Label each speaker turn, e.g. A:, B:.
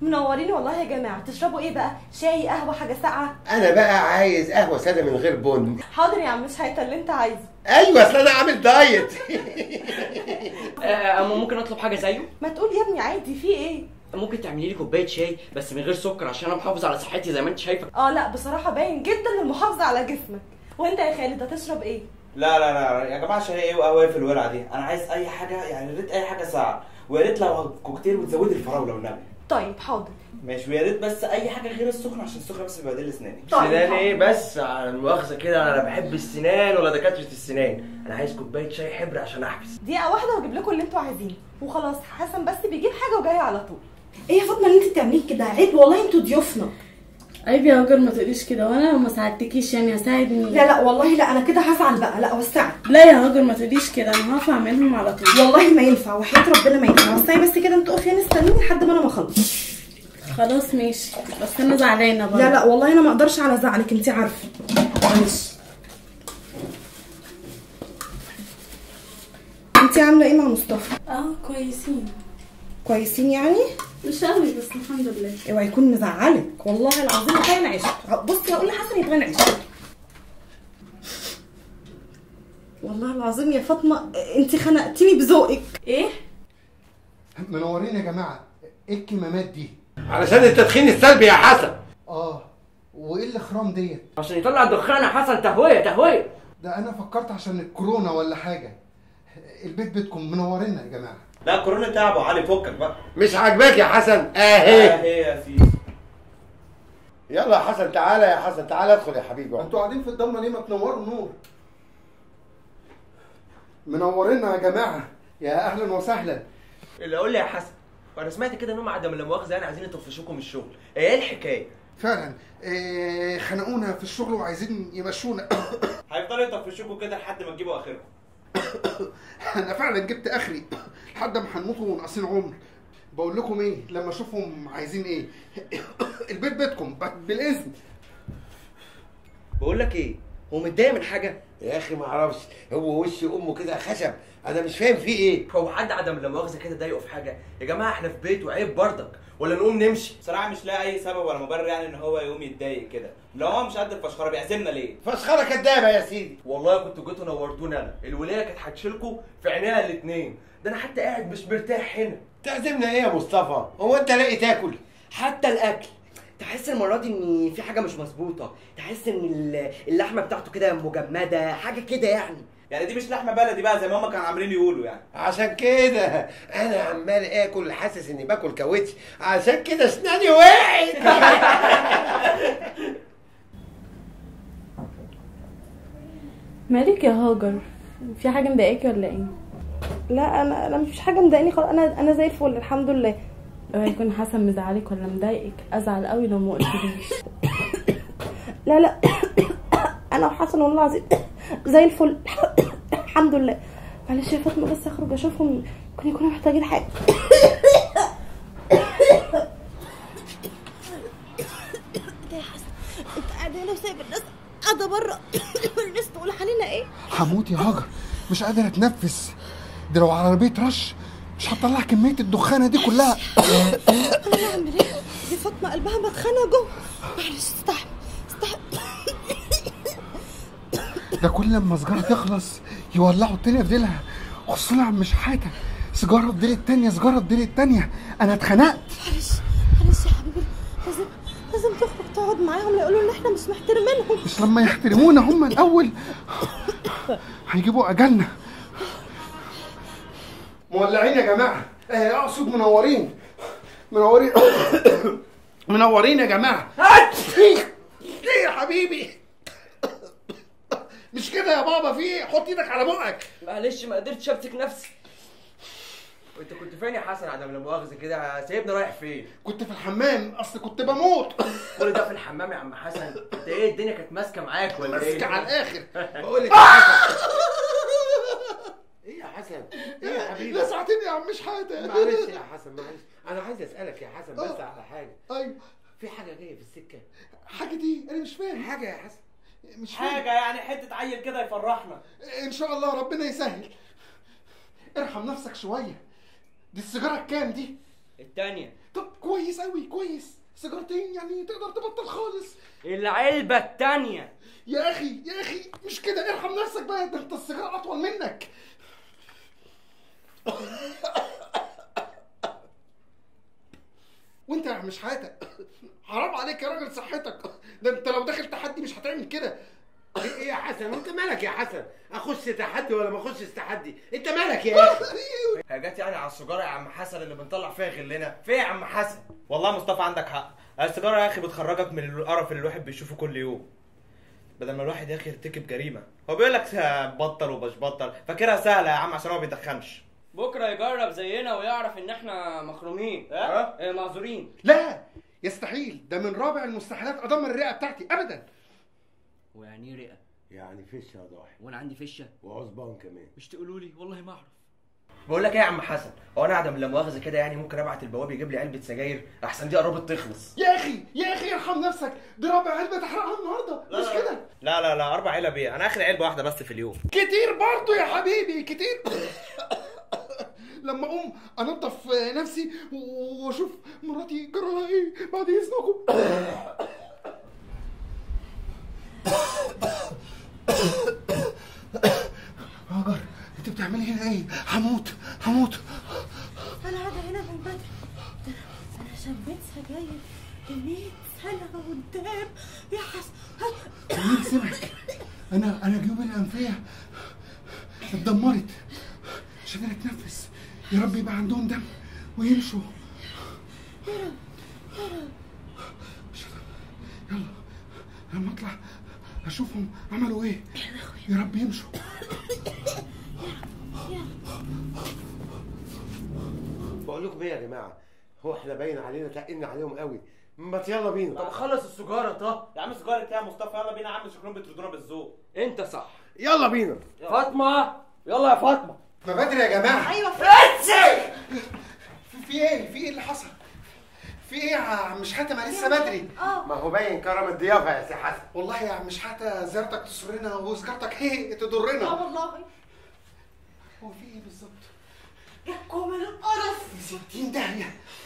A: منورين والله يا جماعه تشربوا ايه بقى شاي قهوه حاجه ساقعه
B: انا بقى عايز قهوه ساده من غير بن
A: حاضر يا عم مش هيتا اللي انت عايزه
B: ايوه اصل انا عامل دايت
C: آه، أما ممكن اطلب حاجه زيه
A: ما تقول يا ابني عادي في ايه
C: ممكن تعملي لي كوبايه شاي بس من غير سكر عشان انا محافظ على صحتي زي ما انت شايفه
A: اه لا بصراحه باين جدا المحافظه على جسمك وانت يا خالد هتشرب ايه
D: لا لا لا يا جماعه شاي ايه وقهوه إيه في الولعه دي انا عايز اي حاجه يعني يا ريت اي حاجه ساقعه ويا ريت لو كوكتيل وتزودي الفراوله والنبي
A: طيب حاضر
D: ماشي ويا ريت بس اي حاجه غير السخن عشان السخن بس بيبهدل اسناني
A: طيب
E: سنان
A: حاضر.
E: ايه بس على المؤاخذه كده انا بحب السنان ولا دكاتره السنان انا عايز كوبايه شاي حبر عشان احبس
A: دقيقه واحده واجيب لكم اللي انتوا عايزينه وخلاص حسن بس بيجيب حاجه وجاي على طول
F: ايه يا فاطمه اللي انت بتعمليه كده عيب والله انتوا ضيوفنا
G: عيب يا هاجر ما تقوليش كده وانا لو ما ساعدتكيش يعني هساعد مين
F: لا لا والله لا انا كده هزعل بقى لا وسعت
G: لا يا هاجر ما تقوليش كده انا هرفع منهم على طول
F: والله ما ينفع وحياة ربنا ما ينفع وسعي بس كده انت اقفي هنا استنوني لحد ما انا ما اخلص
G: خلاص ماشي بس انا زعلانه برضه
F: لا لا والله انا ما اقدرش على زعلك انت عارفه معلش انت عامله ايه مع مصطفى
G: اه كويسين
F: كويسين يعني
G: مش قوي بس الحمد لله
F: اوعى يكون مزعلك والله العظيم يتغير عيشك بصي هقول لحسن يتغير عيشك والله العظيم يا فاطمه انت خنقتيني بذوقك
G: ايه
H: منورين يا جماعه ايه الكمامات دي
B: علشان التدخين السلبي يا حسن
H: اه وايه الاخرام ديت
C: عشان يطلع الدخان يا حسن تهويه تهويه
H: ده انا فكرت عشان الكورونا ولا حاجه البيت بيتكم منورينا يا جماعه
D: لا كورونا تعب علي فكك بقى
B: مش عاجباك يا حسن
D: اه
B: اهي
D: هي يا سيدي
B: يلا يا حسن تعالى يا حسن تعالى ادخل يا حبيبي
H: انتوا قاعدين في الضلمه ليه ما تنوروا نور منورينا يا جماعه يا اهلا وسهلا
E: اللي اقول لي يا حسن وانا سمعت كده انهم عدم لا مؤاخذه يعني عايزين يطفشوكم من الشغل ايه الحكايه
H: فعلا إيه خنقونا في الشغل وعايزين يمشونا
D: هيفضلوا يطفشوكوا كده لحد ما تجيبوا اخركم
H: انا فعلا جبت اخري لحد ما هنموتوا وناقصين عمر بقول لكم ايه لما اشوفهم عايزين ايه البيت بيتكم بالاذن
E: بقول لك ايه هو متضايق من حاجه
B: يا اخي ما اعرفش هو وش امه كده خشب انا مش فاهم فيه ايه
E: هو حد عدم لا مؤاخذه كده ضايقه في حاجه يا جماعه احنا في بيت وعيب برضك ولا نقوم نمشي
D: بصراحه مش لاقي اي سبب ولا مبرر يعني ان هو يقوم يتضايق كده لو هو مش قد الفشخره بيعزمنا ليه
B: فشخره كدابه يا سيدي
E: والله كنتوا جيتوا نورتوني انا الولايه كانت هتشيلكوا في عينيها الاثنين ده انا حتى قاعد مش مرتاح هنا
B: تعزمنا ايه يا مصطفى هو انت لاقي تاكل
C: حتى الاكل تحس المره دي ان في حاجه مش مظبوطه تحس ان ال- اللحمه بتاعته كده مجمده حاجه كده يعني
D: يعني دي مش لحمه بلدي بقى زي ما هما كانوا عاملين يقولوا يعني
B: عشان كده انا عمال اكل حاسس اني باكل كاوتش عشان كده اسناني وقعت
G: مالك يا هاجر في حاجه مضايقاكي ولا ايه
A: لا انا انا مفيش حاجه مضايقاني خالص انا انا زي الفل الحمد لله
G: اوعى يكون حسن مزعلك ولا مضايقك ازعل قوي لو ما قلتليش
A: لا لا انا وحسن والله العظيم زي الفل الحمد لله معلش يا فاطمه بس اخرج اشوفهم ممكن يكونوا محتاجين حاجه يا حسن انت قاعد هنا وسايب الناس قاعده بره الناس تقول علينا ايه
H: هموت يا هاجر مش قادر اتنفس دي لو عربيه رش مش هتطلع كميه الدخانه دي كلها
A: انا اعمل ايه دي فاطمه قلبها مدخنه جوه معلش استحمل استحمل
H: ده كل لما سجاره تخلص يولعوا التانية في ديلها خصوصا عم شحاته سجاره في ديل التانية سجاره في ديل التانية انا اتخنقت
A: معلش معلش يا حبيبي لازم لازم تخرج تقعد معاهم يقولوا ان احنا مش محترمينهم
H: مش لما يحترمونا هم الاول هيجيبوا اجلنا مولعين يا جماعه آه، اقصد منورين منورين منورين يا جماعه ليه يا حبيبي مش كده يا بابا في ايه حط ايدك على بقك
C: معلش ما قدرتش امسك نفسي
E: وانت كنت فين يا حسن عدم لا مؤاخذه كده سايبني رايح فين
H: كنت في الحمام اصل كنت بموت
E: كل ده في الحمام يا عم حسن انت ايه الدنيا كانت ماسكه معاك ولا ايه
H: ماسكه على الاخر
B: بقول لك يا حسن ايه يا حسن ايه يا حبيبي
H: لا ساعتين يا عم شحاته
B: معلش يا حسن معلش انا عايز اسالك يا حسن بس على حاجه
H: ايوه
B: في حاجه جايه في السكه
H: حاجه دي انا مش فاهم
B: حاجه يا حسن
H: مش فاهم
D: حاجه يعني حته عيل كده يفرحنا
H: ان شاء الله ربنا يسهل ارحم نفسك شويه دي السيجاره الكام دي
C: التانية
H: طب كويس قوي كويس سيجارتين يعني تقدر تبطل خالص
C: العلبة التانية
H: يا اخي يا اخي مش كده ارحم نفسك بقى ده انت السيجاره اطول منك وانت يا مش حياتك حرام عليك يا راجل صحتك ده انت لو داخل تحدي مش هتعمل كده
B: ايه إيه يا حسن وانت مالك يا حسن اخش تحدي ولا ما اخشش تحدي انت مالك يا اخي
E: هي جت يعني على السيجاره يا عم حسن اللي بنطلع فيها غلنا فين يا عم حسن
D: والله مصطفى عندك حق السيجاره يا اخي بتخرجك من القرف اللي الواحد بيشوفه كل يوم بدل ما الواحد يا اخي يرتكب جريمه هو بيقول لك بطل ومش بطل فاكرها سهله يا عم عشان هو ما بيدخنش
C: بكرة يجرب زينا ويعرف ان احنا مخرومين
E: ها؟
C: اه معذورين
H: لا يستحيل ده من رابع المستحيلات ادمر الرئه بتاعتي ابدا
C: ويعني ايه رئة
B: يعني فيش يا ضاحي
C: وانا عندي فشة
B: وعصبان كمان
C: مش تقولوا لي والله ما اعرف
E: بقول لك ايه يا عم حسن هو انا قاعده من لا مؤاخذه كده يعني ممكن ابعت البواب يجيب لي علبه سجاير احسن دي قربت تخلص
H: يا اخي يا اخي ارحم نفسك دي رابع علبه تحرقها النهارده مش كده
D: لا لا لا اربع علب ايه انا اخر علبه واحده بس في اليوم
H: كتير برضو يا حبيبي كتير لما اقوم انضف نفسي واشوف مراتي جرالها ايه بعد اذنكم هاجر انت بتعملي هنا ايه هموت هموت
A: انا قاعده هنا من بدري ده أنا- انا شميت سجاير 100 سنه قدام يا حسن
H: مين سمعك انا انا جيوبي الانفيه اتدمرت مش قادر اتنفس يا رب يبقى عندهم دم ويمشوا مش قادر. يلا لما اطلع اشوفهم عملوا ايه يا رب يمشوا
B: بقول لكم ايه يا جماعه هو احنا باين علينا تقلنا عليهم قوي ما يلا بينا
E: طب خلص السيجاره طه
D: يا عم سيجاره يا مصطفى يلا بينا يا عم شكلهم بيطردونا بالذوق
C: انت صح
B: يلا بينا
C: فاطمة يلا يا فاطمة
B: ما بدري يا جماعه
A: ايوه في
H: في, في ايه في ايه اللي حصل في ايه يا عم شحاته ما لسه بدري
A: اه
B: ما هو باين كرم الضيافه يا سي حسن
H: والله يا عم شحاته زيارتك تسرنا وسكرتك هي تضرنا
A: اه والله
H: هو في ايه بالظبط
A: جابكم من القرف
H: في ستين داهية